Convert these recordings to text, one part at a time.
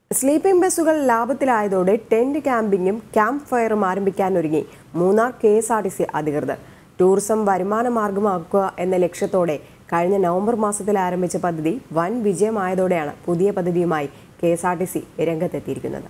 sleeping ബസ്സുകൾ ലാഭത്തിലായതോടെ tent ക്യാമ്പിംഗും ക്യാമ്പ് ഫയറും ആരംഭിക്കാനൊരുങ്ങി Munnar K S R T C അധികൃതർ ടൂറിസം വരുമാന മാർഗമാക്കുക എന്ന ലക്ഷ്യത്തോടെ കഴിഞ്ഞ നവംബർ മാസത്തിൽ ആരംഭിച്ച പദ്ധതി വൻ വിജയമായതോടെയാണ് പുതിയ പദ്ധതിയുമായി K S R T C രംഗത്തെത്തിയിരിക്കുന്നത്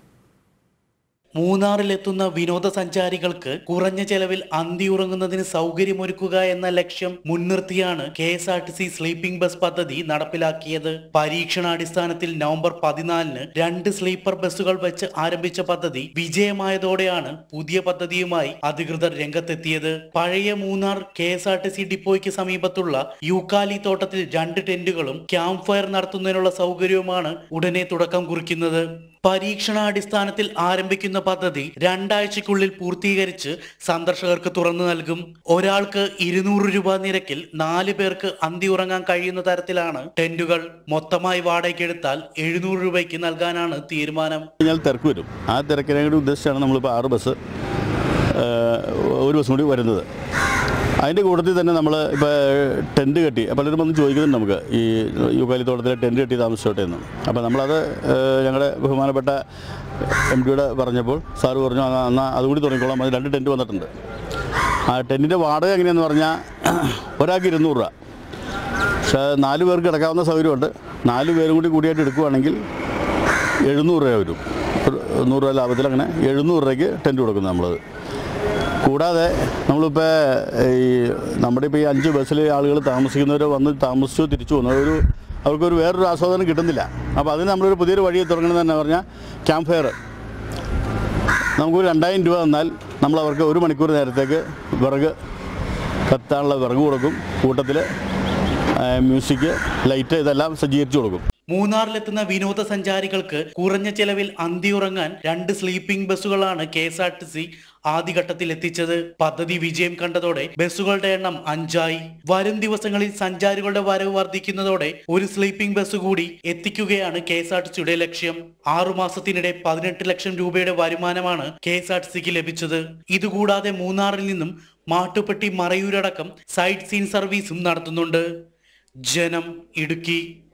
മൂന്നാറിലെത്തുന്ന വിനോദസഞ്ചാരികൾക്ക് കുറഞ്ഞ ചെലവിൽ അന്തിയുറങ്ങുന്നതിന് സൗകര്യമൊരുക്കുക എന്ന ലക്ഷ്യം മുൻനിർത്തിയാണ് K S R T C sleeping bus പദ്ധതി നടപ്പിലാക്കിയത് പരീക്ഷണാടിസ്ഥാനത്തിൽ നവംബർ പതിനാലിന് രണ്ട് സ്ലീപ്പർ ബസ്സുകൾ വെച്ച് ആരംഭിച്ച പദ്ധതി വിജയമായതോടെയാണ് പുതിയ പദ്ധതിയുമായി അധികൃതർ രംഗത്തെത്തിയത് പഴയ Munnar K S R T C ഡിപ്പോയ്ക്ക് സമീപത്തുള്ള യൂക്കാലി തോട്ടത്തിൽ രണ്ട് ടെന്റുകളും ക്യാമ്പ് ഫയർ നടത്തുന്നതിനുള്ള സൗകര്യവുമാണ് ഉടനെ തുടക്കം കുറിക്കുന്നത് പരീക്ഷണാടിസ്ഥാനത്തിൽ ആരംഭിക്കുന്ന പദ്ധതി രണ്ടാഴ്ചക്കുള്ളിൽ പൂർത്തീകരിച്ച് സന്ദർശകർക്ക് തുറന്നു നൽകും ഒരാൾക്ക് ഇരുന്നൂറ് രൂപ നിരക്കിൽ നാല് പേർക്ക് അന്തി ഉറങ്ങാൻ കഴിയുന്ന തരത്തിലാണ് ടെന്റുകൾ മൊത്തമായി വാടകയ്ക്കെടുത്താൽ എഴുന്നൂറ് രൂപയ്ക്ക് നൽകാനാണ് തീരുമാനം കഴിഞ്ഞാൽ തിരക്ക് വരും ആ തിരക്കിനെ കൂടി ഉദ്ദേശിച്ചാണ് നമ്മളിപ്പോൾ ആറ് ബസ് ആ, ഒരു ബസ്സും കൂടി വരുന്നത് അതിൻ്റെ കൂട്ടത്തിൽ തന്നെ നമ്മൾ ഇപ്പോൾ ടെൻറ്റ് കെട്ടി പലരും വന്ന് ചോദിക്കുന്നുണ്ട് നമുക്ക് ഈ യുഗാലി തോട്ടത്തിലെ ടെൻറ്റ് കെട്ടി താമസിച്ചോട്ടെ എന്ന് അപ്പോൾ നമ്മളത് ആ, ഞങ്ങളുടെ ബഹുമാനപ്പെട്ട എം ഡിയുടെ പറഞ്ഞപ്പോൾ സാറ് പറഞ്ഞു "ആ, എന്നാൽ അതുകൂടി തുടങ്ങിക്കോളാം അത് രണ്ട് ടെൻറ്റ് വന്നിട്ടുണ്ട് ആ ടെൻറ്റിൻ്റെ വാടക എങ്ങനെയാണെന്ന് പറഞ്ഞാൽ ഒരാൾക്ക് ഇരുന്നൂറ് രൂപ പക്ഷേ നാല് പേർക്ക് കിടക്കാവുന്ന സൗകര്യമുണ്ട് നാല് പേരും കൂടി കൂടിയായിട്ട് എടുക്കുവാണെങ്കിൽ എഴുന്നൂറ് രൂപ വരും ഒരു നൂറ് രൂപ ലാഭത്തിൽ അങ്ങനെ എഴുന്നൂറ് രൂപയ്ക്ക് ടെൻറ്റ് കൊടുക്കുന്നത് നമ്മളത് കൂടാതെ നമ്മളിപ്പോൾ ഈ നമ്മുടെ ഇപ്പോൾ ഈ അഞ്ച് ബസ്സിൽ ആളുകൾ താമസിക്കുന്നവർ വന്ന് താമസിച്ചു തിരിച്ചു പോകുന്നു ഒരു അവർക്കൊരു വേറൊരു ആസ്വാദനം കിട്ടുന്നില്ല അപ്പോൾ അതിന് നമ്മളൊരു പുതിയൊരു വഴി തുടങ്ങണമെന്ന് തന്നെ പറഞ്ഞാൽ ക്യാമ്പ് ഫയർ നമുക്കൊരു രണ്ടായിരം രൂപ തന്നാൽ നമ്മൾ അവർക്ക് ഒരു മണിക്കൂർ നേരത്തേക്ക് വിറക് കത്താനുള്ള വിറക് കൊടുക്കും കൂട്ടത്തിൽ മ്യൂസിക് ലൈറ്റ് ഇതെല്ലാം സജ്ജീകരിച്ചു കൊടുക്കും മൂന്നാറിലെത്തുന്ന വിനോദസഞ്ചാരികൾക്ക് കുറഞ്ഞ ചെലവിൽ അന്തിയുറങ്ങാൻ രണ്ട് സ്ലീപ്പിംഗ് ബസ്സുകളാണ് K S R T C ആദ്യഘട്ടത്തിൽ എത്തിച്ചത് പദ്ധതി വിജയം കണ്ടതോടെ ബസ്സുകളുടെ എണ്ണം അഞ്ചായി വരും ദിവസങ്ങളിൽ സഞ്ചാരികളുടെ വരവ് വർദ്ധിക്കുന്നതോടെ ഒരു സ്ലീപ്പിംഗ് ബസ് കൂടി എത്തിക്കുകയാണ് കെ എസ് ആർ ടി സിയുടെ ലക്ഷ്യം ആറുമാസത്തിനിടെ പതിനെട്ട് ലക്ഷം രൂപയുടെ വരുമാനമാണ് കെ എസ് ആർ ടി സിക്ക് ലഭിച്ചത് ഇതുകൂടാതെ മൂന്നാറിൽ നിന്നും മാട്ടുപ്പെട്ടി മറയൂരടക്കം സൈറ്റ് സീൻ സർവീസും നടത്തുന്നുണ്ട് ജനം ഇടുക്കി